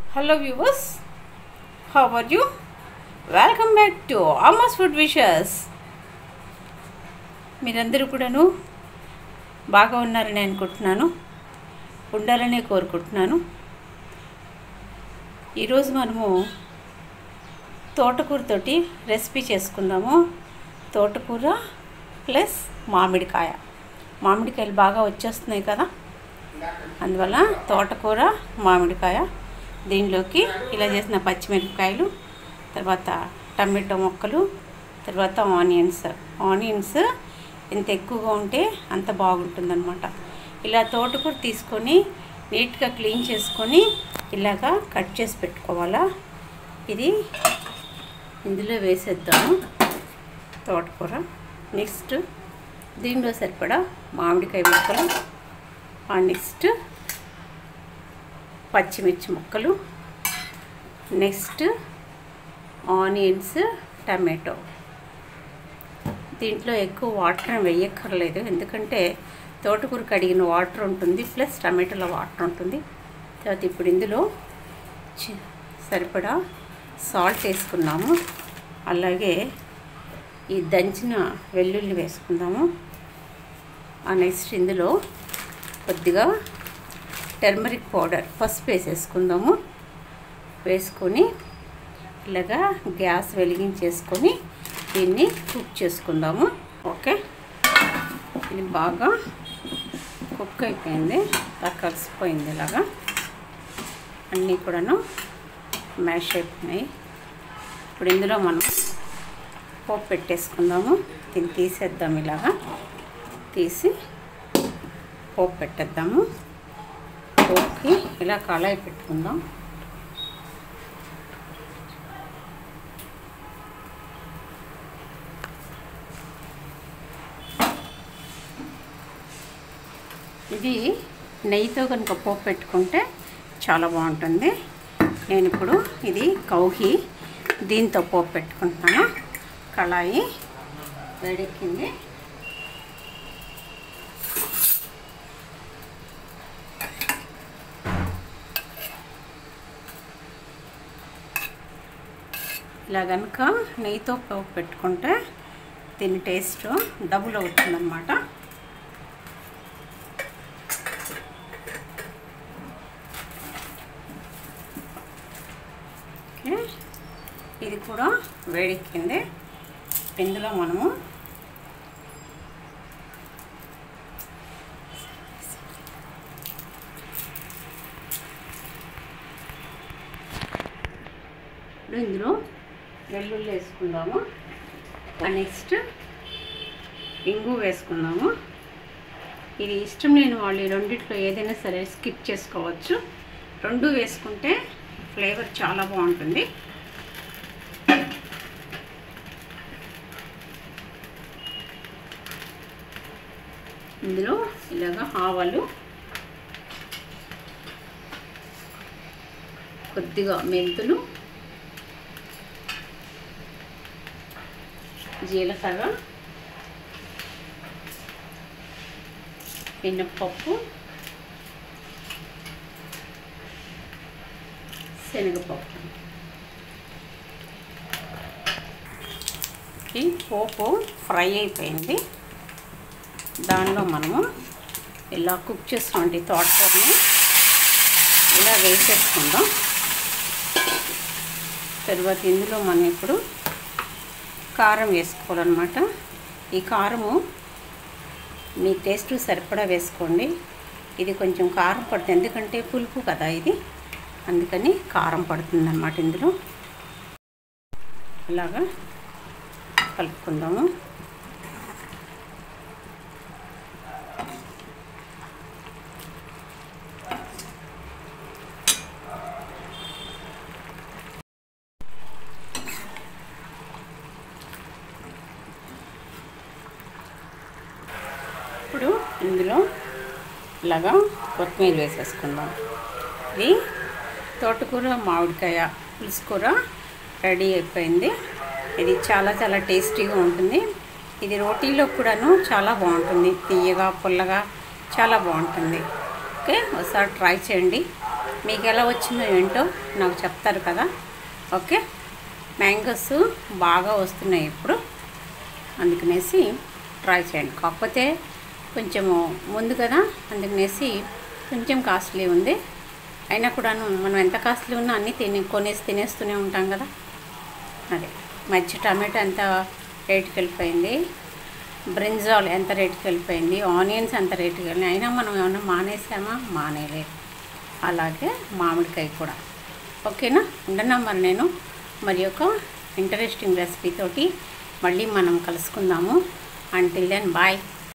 hello viewers how are you welcome back to ఆమస్ food wishes మీరందరూ కూడాను బాగా ఉన్నారని అనుకుంటున్నాను ఉండాలనే కోరుకుంటున్నాను ఈరోజు మనము తోటకూరతోటి రెసిపీ చేసుకుందాము తోటకూర ప్లస్ మామిడికాయ మామిడికాయలు బాగా వచ్చేస్తున్నాయి కదా అందువల్ల తోటకూర మామిడికాయ దీనిలోకి ఇలా చేసిన పచ్చిమిరపకాయలు తర్వాత టమాటో ముక్కలు తర్వాత ఆనియన్స్ ఆనియన్స్ ఎంత ఎక్కువగా ఉంటే అంత బాగుంటుందన్నమాట ఇలా తోటకూర తీసుకొని నీట్గా క్లీన్ చేసుకొని ఇలాగా కట్ చేసి పెట్టుకోవాలా ఇది ఇందులో వేసేద్దాము తోటకూర నెక్స్ట్ దీనిలో సరిపడా మామిడికాయ ముక్కలు ఆ నెక్స్ట్ పచ్చిమిర్చి ముక్కలు నెక్స్ట్ ఆనియన్స్ టమాటో దీంట్లో ఎక్కువ వాటర్ వేయక్కర్లేదు ఎందుకంటే తోటకూర కడిగిన వాటర్ ఉంటుంది ప్లస్ టమాటోలో వాటర్ ఉంటుంది తర్వాత ఇప్పుడు ఇందులో చి- సరిపడా సాల్ట్ వేసుకున్నాము అలాగే ఈ దంచిన వెల్లుల్లి వేసుకుందాము ఆ నెక్స్ట్ ఇందులో కొద్దిగా టర్మరిక్ పౌడర్ పసుపు వేసేసుకుందాము వేసుకొని ఇలాగా గ్యాస్ వెలిగించేసుకొని దీన్ని కుక్ చేసుకుందాము ఓకే ఇది బాగా కుక్ అయిపోయింది ఇలా కలిసిపోయింది ఇలాగా అన్నీ కూడాను మ్యాష్ అయిపోయినాయి ఇప్పుడు ఇందులో మనం పోపు పెట్టేసుకుందాము దీన్ని తీసేద్దాం ఇలాగా తీసి పోపు పెట్టేద్దాము పోపుకి ఇలా కళాయి పెట్టుకుందాం ఇది నెయ్యితో కనుక పోపు పెట్టుకుంటే చాలా బాగుంటుంది నేను ఇప్పుడు ఇది కౌహి దీంతో పోపు పెట్టుకుంటున్నాను కళాయి వేడెక్కింది ఇలా కనుక నెయ్యితో పోపు పెట్టుకుంటే దీని టేస్ట్ డబుల్ అవుతుందన్నమాట ఓకే ఇది కూడా వేడెక్కింది ఇందులో మనము ఇప్పుడు ఇందులో వెల్లుల్లి వేసుకుందాము నెక్స్ట్ ఇంగు వేసుకుందాము ఇది ఇష్టం లేని వాళ్ళు ఈ రెండిట్లో ఏదైనా సరే స్కిప్ చేసుకోవచ్చు రెండు వేసుకుంటే ఫ్లేవర్ చాలా బాగుంటుంది ఇందులో ఇలాగ ఆవాలు కొద్దిగా మెంతులు జీలకర్ర మినప్పప్పు శనగపప్పు ఈ పోపు ఫ్రై అయిపోయింది దానిలో మనము ఇలా కుక్ చేసినటువంటి తోటకూరని ఇలా వేసేసుకుందాం తర్వాత ఇందులో మనం ఇప్పుడు కారం వేసుకోవాలన్నమాట ఈ కారము మీ టేస్ట్ సరిపడా వేసుకోండి ఇది కొంచెం కారం పడుతుంది ఎందుకంటే పులుపు కదా ఇది అందుకని కారం పడుతుంది అన్నమాట ఇందులో ఇలాగా కలుపుకుందాము ఇప్పుడు ఇందులో ఇలాగా కొత్తిమీర వేసేసుకుందాం ఇది తోటకూర మామిడికాయ పులుసు కూర రెడీ అయిపోయింది ఇది చాలా చాలా టేస్టీగా ఉంటుంది ఇది రోటీలో కూడాను చాలా బాగుంటుంది తీయగా పుల్లగా చాలా బాగుంటుంది ఓకే ఒకసారి ట్రై చేయండి మీకు ఎలా వచ్చిందో ఏంటో నాకు చెప్తారు కదా ఓకే మ్యాంగోస్ బాగా వస్తున్నాయి ఇప్పుడు అందుకనేసి ట్రై చేయండి కాకపోతే కొంచెము ముందు కదా అందుకనేసి కొంచెం కాస్ట్లీ ఉంది అయినా కూడాను మనం ఎంత కాస్ట్లీ ఉన్నా అన్నీ తిని కొనేసి తినేస్తూనే ఉంటాం కదా అదే మధ్య టమాటో ఎంత రేటుకి వెళ్ళిపోయింది బ్రింజాల్ ఎంత రేటుకి వెళ్ళిపోయింది ఆనియన్స్ ఎంత రేటుకి వెళ్ళినాయి అయినా మనం ఏమన్నా మానేసామా మానేలేదు అలాగే మామిడికాయ కూడా ఓకేనా ఉండనా మరి నేను మరి ఒక ఇంట్రెస్టింగ్ రెసిపీ తోటి మళ్ళీ మనం కలుసుకుందాము అంటిల్ దెన్ బాయ్